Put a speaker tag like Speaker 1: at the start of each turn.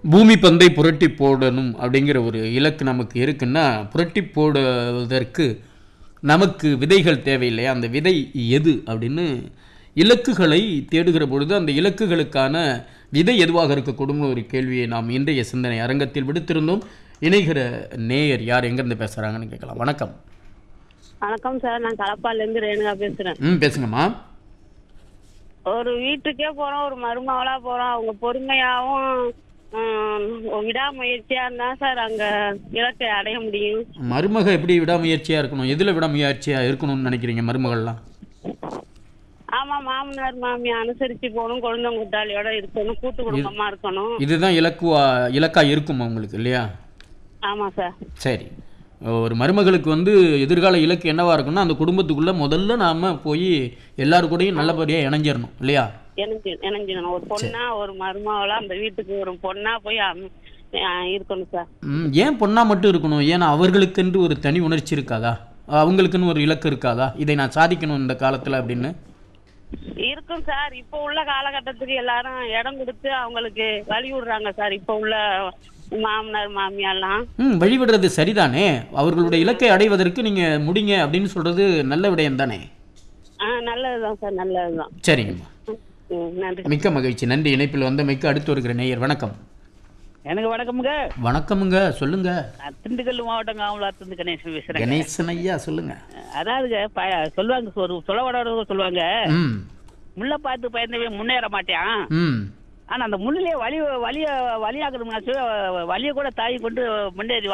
Speaker 1: பூமி பந்தை புரட்டி போடணும் அப்படிங்கிற ஒரு இலக்கு நமக்கு இருக்குன்னா புரட்டி போடுவதற்கு நமக்கு விதைகள் தேவையில்லையா அந்த விதை எது அப்படின்னு இலக்குகளை தேடுகிற பொழுது அந்த இலக்குகளுக்கான விதை எதுவாக இருக்கக்கூடும்னு ஒரு கேள்வியை நாம் இன்றைய சிந்தனை அரங்கத்தில் விடுத்திருந்தோம் இணைகிற நேயர் யார் எங்கேருந்து பேசுகிறாங்கன்னு கேட்கலாம் வணக்கம்
Speaker 2: வணக்கம் சார் நான் களப்பால இருந்து ரேணுகா பேசுறேன்
Speaker 1: ம் பேசுங்கம்மா
Speaker 2: ஒரு வீட்டுக்கே போறோம் ஒரு மருமகளா போறோம் அவங்க பொறுமையாவும் ஹம், விடாமுயற்சியா இருந்தா சார் அங்க இலக்கை அடைய முடியும்
Speaker 1: மருமக எப்படி விடாமுயற்சியாக இருக்கணும் எதில் விடாமுயற்சியாக இருக்கணும்னு நினைக்கிறீங்க மருமகள்லாம்
Speaker 2: ஆமா மாமனார் மாமி அனுசரிச்சு போகணும் குழந்தை கூட்டாளியோட இருக்கணும் கூட்டு குடும்பமா இருக்கணும்
Speaker 1: இதுதான் இலக்குவா இலக்காக இருக்கும் உங்களுக்கு இல்லையா
Speaker 2: ஆமா சார்
Speaker 1: சரி ஒரு மருமகளுக்கு வந்து எதிர்கால இலக்கு என்னவா இருக்கும்னா அந்த குடும்பத்துக்குள்ள முதல்ல நாம போய் எல்லாரு கூடயும் நல்லபடியா இணைஞ்சிடணும் இல்லையா
Speaker 2: இணைஞ்சு இணைஞ்சிடணும் ஒரு பொண்ணா ஒரு மருமகளா அந்த வீட்டுக்கு ஒரு பொண்ணா போய் அம்- அஹ் இருக்கணும் சார்
Speaker 1: ம், ஏன் பொண்ணா மட்டும் இருக்கணும் ஏன்னா அவர்களுக்கென்று ஒரு தனி உணர்ச்சி இருக்காதா அவங்களுக்குன்னு ஒரு இலக்கு இருக்காதா இதை நான் சாதிக்கணும் இந்த காலத்துல அப்படின்னு
Speaker 2: இருக்கும் சார் இப்போ உள்ள காலகட்டத்துக்கு எல்லாரும் இடம் கொடுத்து அவங்களுக்கு வழி விடுறாங்க சார் இப்போ உள்ள மாமனார் மாமியார்லாம்
Speaker 1: ம் வழிவிடுறது சரிதானே அவர்களுடைய இலக்கை அடைவதற்கு நீங்க முடிங்க அப்படின்னு சொல்றது நல்ல விடயம் தானே
Speaker 2: ஆ நல்லதுதான் சார் நல்லதுதான்
Speaker 1: சரிங்கம்மா
Speaker 2: ம், நன்றி
Speaker 1: மிக்க மகிழ்ச்சி நன்றி இணைப்பில் வந்த மிக்க அடுத்து வருகிற நேயர் வணக்கம்
Speaker 3: எனக்கு வணக்கமுங்க
Speaker 1: வணக்கமுங்க சொல்லுங்க
Speaker 3: நான் திண்டுக்கல் மாவட்டம் காமலாத்திருந்து கணேசன் பேசுறேன்
Speaker 1: கணேசன் ஐயா சொல்லுங்க
Speaker 3: அதாவதுங்க ப- சொல்லுவாங்க ஒரு சொல்லவட சொல்லுவாங்க
Speaker 1: ம்
Speaker 3: முள்ள பார்த்து பயந்தவன் முன்னேற மாட்டான்
Speaker 1: ம்
Speaker 3: ஆனா அந்த முள்ளிலே வலி வலிய வலியாக்கணும்னா வலிய கூட தாய் கொண்டு முன்னேறி